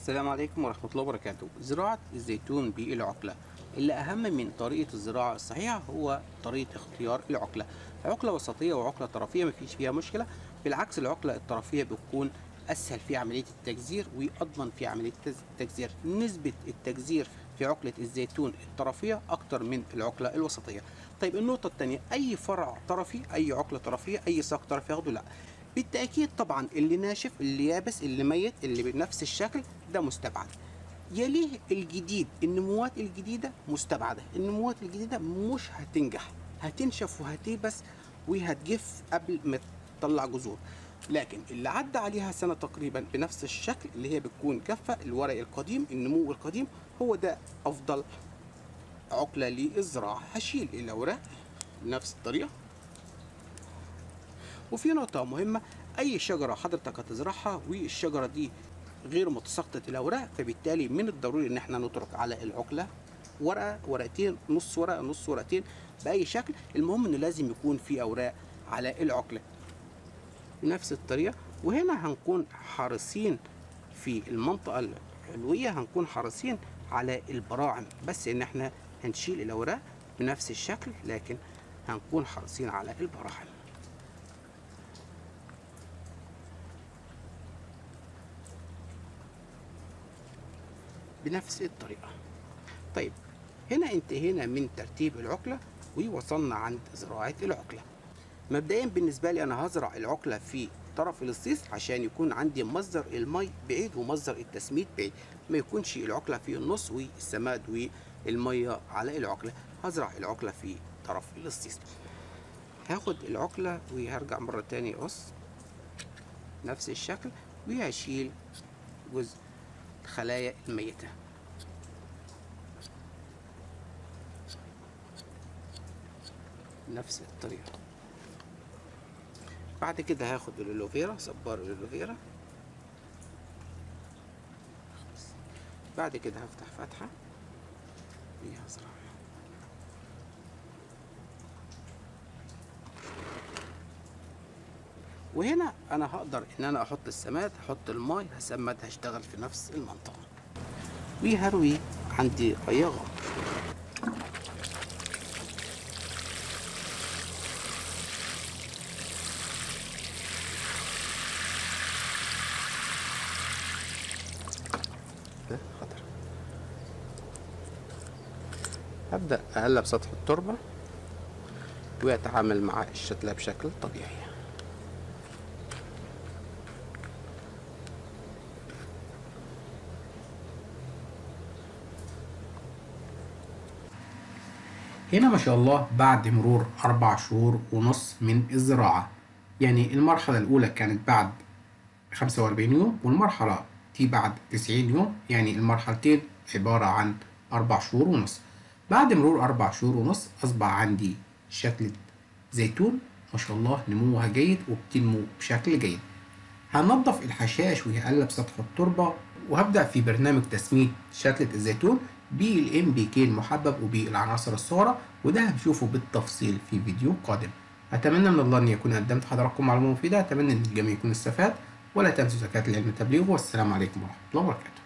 السلام عليكم ورحمة الله وبركاته زراعة الزيتون بالعقلة اللي أهم من طريقة الزراعة الصحيحة هو طريقة اختيار العقلة عقلة وسطية وعقلة طرفية مفيش فيها مشكلة بالعكس العقلة الطرفية بتكون أسهل في عملية التجزير وأضمن في عملية التجزير نسبة التجزير في عقلة الزيتون الطرفية أكتر من العقلة الوسطية طيب النقطة الثانية أي فرع طرفي أي عقلة طرفية أي ساق طرفي ياخده لا بالتأكيد طبعا اللي ناشف اللي يابس اللي ميت اللي بنفس الشكل ده مستبعد يليه الجديد النموات الجديدة مستبعدة النموات الجديدة مش هتنجح هتنشف وهتيبس وهتجف قبل ما تطلع جذور لكن اللي عدى عليها سنة تقريبا بنفس الشكل اللي هي بتكون جافة الورق القديم النمو القديم هو ده أفضل عقلة للزراعة هشيل الأوراق بنفس الطريقة وفي نقطة مهمة أي شجرة حضرتك هتزرعها والشجرة دي غير متساقطة الأوراق فبالتالي من الضروري إن احنا نترك على العقلة ورقة ورقتين نص ورقة نص ورقتين بأي شكل المهم إنه لازم يكون في أوراق على العقلة بنفس الطريقة وهنا هنكون حريصين في المنطقة العلوية هنكون حريصين على البراعم بس إن احنا هنشيل الأوراق بنفس الشكل لكن هنكون حريصين على البراعم بنفس الطريقة طيب هنا انتهينا من ترتيب العقلة ووصلنا عند زراعة العقلة مبدئيا بالنسبة لي أنا هزرع العقلة في طرف الصيص عشان يكون عندي مصدر المي بعيد ومصدر التسميد بعيد ما يكونش العقلة في النص والسماد والمية على العقلة هزرع العقلة في طرف الصيص هاخد العقلة وهرجع مرة تاني قص نفس الشكل وهشيل جزء الخلايا الميتة نفس الطريقة بعد كده هاخد الالوفيرا صبار الالوفيرا بعد كده هفتح فتحة وهزرع وهنا انا هقدر ان انا احط السماد احط الماء هسمد هشتغل في نفس المنطقة وهروي عندي قياغة ده خطر هبدأ أقلب سطح التربة وأتعامل مع الشتلة بشكل طبيعي هنا ما شاء الله بعد مرور أربع شهور ونص من الزراعة يعني المرحلة الأولى كانت بعد 45 يوم والمرحلة دي بعد 90 يوم يعني المرحلتين عبارة عن أربع شهور ونص بعد مرور أربع شهور ونص أصبح عندي شكل زيتون ما شاء الله نموها جيد وبتنمو بشكل جيد هنضف الحشائش وهقلب سطح التربة وهبدأ في برنامج تسميد شتلة الزيتون بالام بي كي المحبب وبالعناصر الصغرى وده هنشوفه بالتفصيل في فيديو قادم اتمنى من الله ان يكون قدمت حضراتكم معلومه مفيده اتمنى ان الجميع يكون استفاد ولا تنسوا زكاه العلم تبليغه والسلام عليكم ورحمه الله وبركاته